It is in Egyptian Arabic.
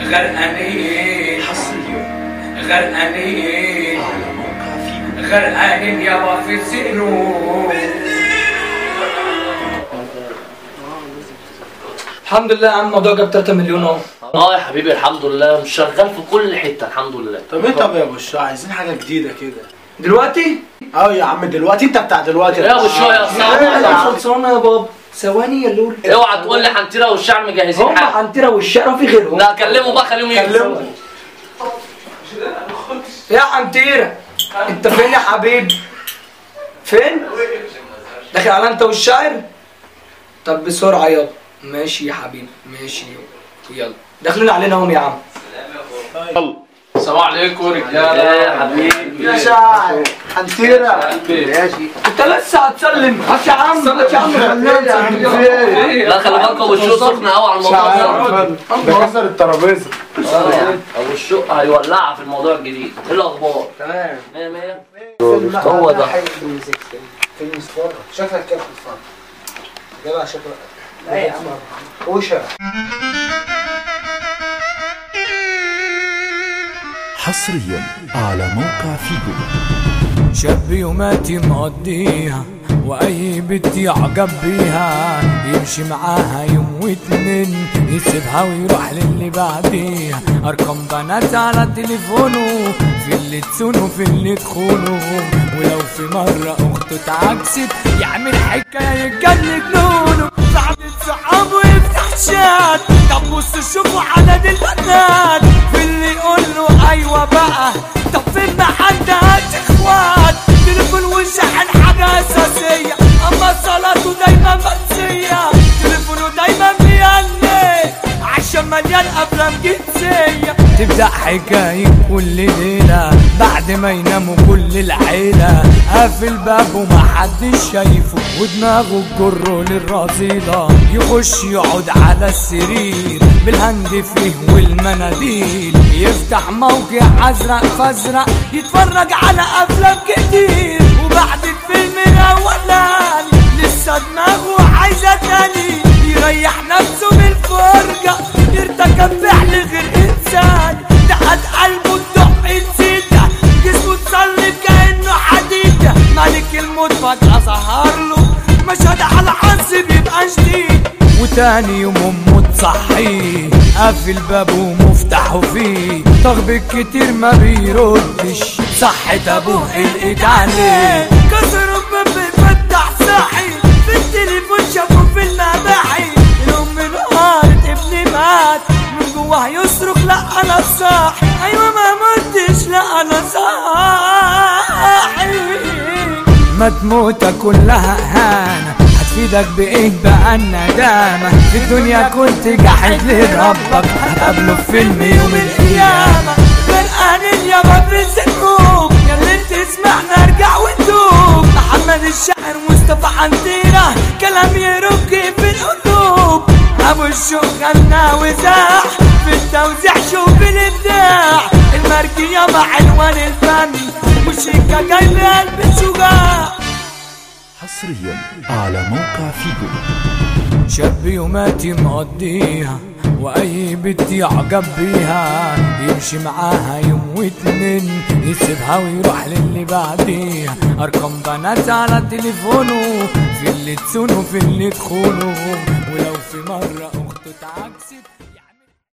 غرقانين حصريا غرقانين على موقع فيجو غرقانين يابا في الذنوب الحمد لله يا عم الموضوع جاب 3 مليون اهو اه يا حبيبي الحمد لله مش شغال في كل حته الحمد لله طب ايه طب يا ابو الشا عايزين حاجه جديده كده دلوقتي اه يا عم دلوقتي انت بتاع دلوقتي يا ابو الشوية ايه صعب خلصانه يا بابا ثواني يا لول اوعى تقول لي حنتيره والشعر مجهزين هم حاجه عنترة والشقرة في غيرهم لا كلمه بقى خليهم يجوا يا عنتيرة انت فين يا حبيبي فين داخل على انت والشاعر طب بسرعة يابا ماشي يا حبيبي ماشي يابا يلا داخلين علينا هم يا عم السلام عليكم ايه رجاله يا حبيبي يا شاعر حنتيرة انت لسه هتسلم هات يا عم هات يا عم خلينا لا خلي بالكم ابو الشوق سخن قوي على الموضوع ده ده كسر الترابيزه اه يا عم. ابو الشوق هيولعها في الموضوع الجديد ايه الاخبار تمام 100 100 هو ده فيلم سبورت شكلك كده بتتفرج جدع شكلك لا يا عم وشا حصريا على موقع فيجو شاب يوماتي مقضيها واي بنت يعجب بيها يمشي معاها يوم واتنين يسيبها ويروح للي بعديها ارقام بنات على تليفونه في اللي تسونه في اللي تخونه ولو في مرة اخته اتعكست يعمل حكاية يتجنن جنونه صاحب صحابه يفتح شات طب بص شوفوا عدد البنات في اللي يقول له ايوه بقى طب فين ما عندهاش اخوات تليفون وشحن حاجة اساسية اما صلاته دايما منسية تليفونه دايما بيهني عشان مليان افلام جنسية تبدأ حكاية كل ليلة بعد ما يناموا كل العيلة قافل بابه ومحدش شايفه ودماغه تجره للرذيلة يخش يقعد على السرير بالهند فيه والمناديل يفتح موقع ازرق فازرق يتفرج على افلام كتير وبعد الفيلم الاولاني لسه دماغه عايزة تاني يريح نفسه من الفرجة يرتكب فعل غير انساني دقت قلبه الدق نسيته جسمه اتسلب كأنه حديدة ملك الموت فجأة ظهر له مشهد على حظ بيبقى شديد وتاني يوم امه تصحيه قافل بابه ومفتاحه فيه تخبط كتير ما بيردش صحة ابوه قلقت عليه كسر الباب بيفتح صاحي في التليفون شافه في المباحي الام انهارت ابني مات من جواه يصرخ لا انا صاحي ايوه ما متش لا انا صاحي ما تموت كلها اهانه هتفيدك بايه بقى الندامة في الدنيا كنت جاحد لربك هتقابله في فيلم يوم القيامة غرقان اليابا في الزنوب يا اللي انت تسمعنا ارجع وتوب محمد الشاعر مصطفى حنطيرة كلام يرك في القلوب ابو الشوق غنى وزاح في التوزيع شوف الابداع الماركة يابا عنوان الفن موسيقى جايبة قلب شجاع حصريا على موقع فيجو شاب يوماتي مقضيها واي بنت يعجب بيها يمشي معاها يوم واتنين يسيبها ويروح للي بعديها ارقام بنات على تليفونه في اللي تسونه في اللي تخونه ولو في مرة اخته اتعكست